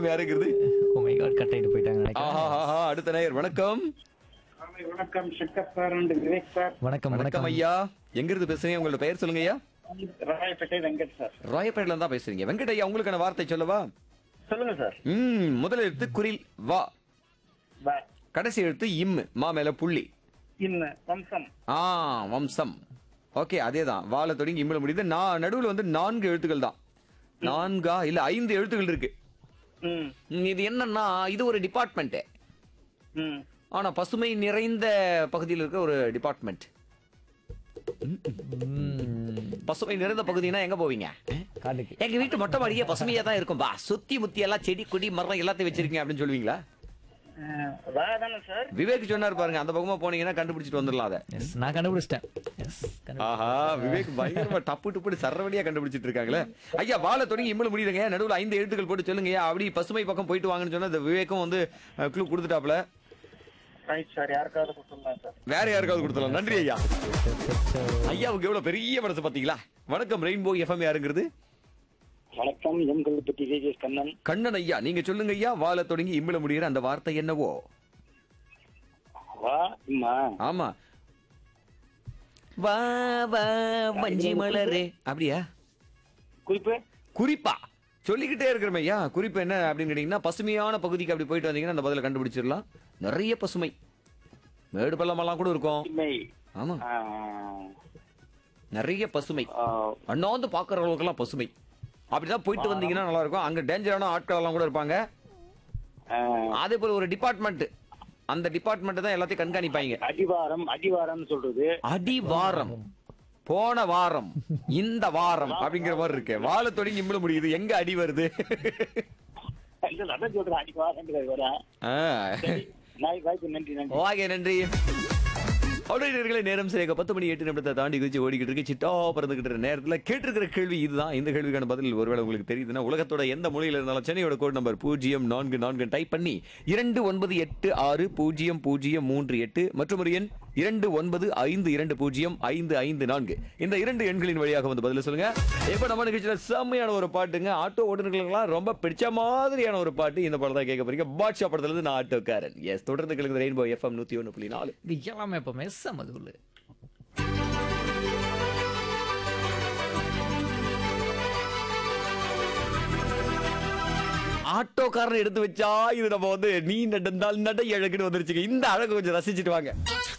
FM யாருங்கிறது oh my God cut ஆயிட்டு போயிட்டாங்க நினைக்கிறேன் ஆஹா ஆஹா அடுத்த நேயர் வணக்கம் ஆமாம், வணக்கம் Shankar sir and Vivek sir வணக்கம் வணக்கம் வணக்கம் ஐயா எங்க இருந்து பேசுறீங்க உங்களோட பெயர் சொல்லுங்க ஐயா ராயப்பேட்டை வெங்கட் சார் ராயப்பேட்டில தான் பேசுறீங்க வெங்கட் ஐயா உங்களுக்கான வார்த்தை சொல்லவா சொல்லுங்க சார் ம் முதல் எழுத்து குரில் வா பா கடைசி எழுத்து இம் மா மேல புள்ளி இன்ன வம்சம் ஆ வம்சம் ஓகே அதே தான் வாழ தொடங்கி இம்மில முடியுது நான் நடுவில் வந்து நான்கு எழுத்துக்கள் தான் நான்கா இல்ல ஐந்து எழுத்துக்கள் இருக்கு ம் ம், இது என்னன்னா இது ஒரு டிபார்ட்மெண்ட் ம் ஆனா பசுமை நிறைந்த பகுதியில் இருக்க ஒரு டிபார்ட்மெண்ட் பசுமை நிறைந்த பகுதினா எங்க போவீங்க காட்டுக்கு எங்க வீட்டு மொட்டை மாடியே பசுமையா தான் இருக்கும் பா சுத்தி முத்தி எல்லாம் செடி கொடி மரம் எல்லாத்தையும் வச்சிருக்கீங்க அப்படின்னு சொல்லுவீங்களா அஹ், வா தானே சார் விவேக் சொன்னார் பாருங்க அந்த பக்கமா போனீங்கன்னா கண்டுபிடிச்சிட்டு வந்துடலாம் அதை எஸ் நான் கண்டுபிடிச்சிட்டேன் எஸ் ஆஹா விவேக் பயங்கரமா டப்பு டுப்புடு சரவடியா கண்டுபிடிச்சிட்டு இருக்காங்களே ஐயா வாழ தொடங்கி இம்மல முடியுதுங்க நடுவுல ஐந்து எழுத்துக்கள் போட்டு சொல்லுங்க அப்படி பசுமை பக்கம் போயிட்டு வாங்கன்னு சொன்னா இந்த விவேக்கும் வந்து க்ளூ கொடுத்துட்டாப்ல ரைட் சார் யாருக்காவது கொடுத்துருந்தேன் சார் வேற யாருக்காவது கொடுத்துடலாம் நன்றி ஐயா ஐயாவுக்கு எவ்வளவு பெரிய மனசு பாத்தீங்களா வணக்கம் ரெயின்போ எஃப்எம் யாருங்கிறது வணக்கம் எம் கல்லுப்பட்டி விஜய் கண்ணன் கண்ணன் ஐயா நீங்க சொல்லுங்க ஐயா வாழ தொடங்கி இம்மல முடிகிற அந்த வார்த்தை என்னவோ வா இம்மா ஆமா வா வா வஞ்சி மலரே அப்படியா குறிப்பு குறிப்பா சொல்லிக்கிட்டே இருக்கிறோம் ஐயா குறிப்பு என்ன அப்படின்னு கேட்டீங்கன்னா பசுமையான பகுதிக்கு அப்படி போயிட்டு வந்தீங்கன்னா அந்த பதில கண்டுபிடிச்சிடலாம் நிறைய பசுமை மேடு பள்ளமெல்லாம் கூட இருக்கும் இம்மை ஆமா ஆஹ், நிறைய பசுமை ஆஹ், அண்ணாந்து பாக்குறவங்களுக்கெல்லாம் பசுமை அப்படிதான் போயிட்டு வந்தீங்கன்னா நல்லா இருக்கும் அங்க டேஞ்சரான ஆட்கள் எல்லாம் கூட இருப்பாங்க ஆஹ், அதே போல ஒரு டிபார்ட்மெண்ட் அந்த டிபார்ட்மெண்ட் தான் எல்லாத்தையும் கண்காணிப்பாங்க அடிவாரம் அடிவாரம் சொல்றது அடிவாரம் போன வாரம் இந்த வாரம் அப்படிங்கிற மாதிரி இருக்கு வாழ தொடங்கி இம்பள முடியுது எங்க அடி வருது இல்ல, அதான் சொல்றேன் அடிவாரம் வரேன் ஆ. நாய் வாய்ப்பு நன்றி நன்றி ஓகே நன்றி அவருடைய நேரம் சரியாக பத்து மணி எட்டு நிமிடத்தை தாண்டி குதிச்சு ஓடிக்கிட்டு இருக்கு சிட்டா பறந்துகிட்டு இருக்கிற நேரத்தில் கேட்டிருக்கிற கேள்வி இதுதான் இந்த கேள்விக்கான பதில் ஒருவேளை உங்களுக்கு தெரியுதுன்னா உலகத்தோட எந்த மொழியில இருந்தாலும் சென்னையோட கோட் நம்பர் பூஜ்ஜியம் நான்கு நான்கு டைப் பண்ணி இரண்டு ஒன்பது எட்டு ஆறு பூஜ்ஜியம் பூஜ்ஜியம் மூன்று எட்டு மற்றும் ஒரு எண் இரண்டு ஒன்பது ஐந்து இரண்டு பூஜ்ஜியம் ஐந்து ஐந்து நான்கு இந்த இரண்டு எண்களின் வழியாக வந்து பதில் சொல்லுங்க இப்போ நம்ம நிகழ்ச்சியில செம்மையான ஒரு பாட்டுங்க ஆட்டோ ஓட்டுநர்களுக்கெல்லாம் ரொம்ப பிடிச்ச மாதிரியான ஒரு பாட்டு இந்த பாடம் தான் கேட்க போறீங்க பாட்ஷா படத்துல இருந்து நான் ஆட்டோக்காரன் எஸ் தொடர்ந்து கிழக்கு ரெயின்போ எஃப்எம் நூத்தி ஒன்று புள்ளி நாலு இது எல்லாமே எப்பவுமே சமதுள்ள ஆட்டோக்காரன் எடுத்து வச்சா இது நம்ம வந்து நீ நடந்தால் நடை அழகுன்னு வந்துருச்சுங்க இந்த அழகு கொஞ்சம் ரசிச்சுட்டு வாங்க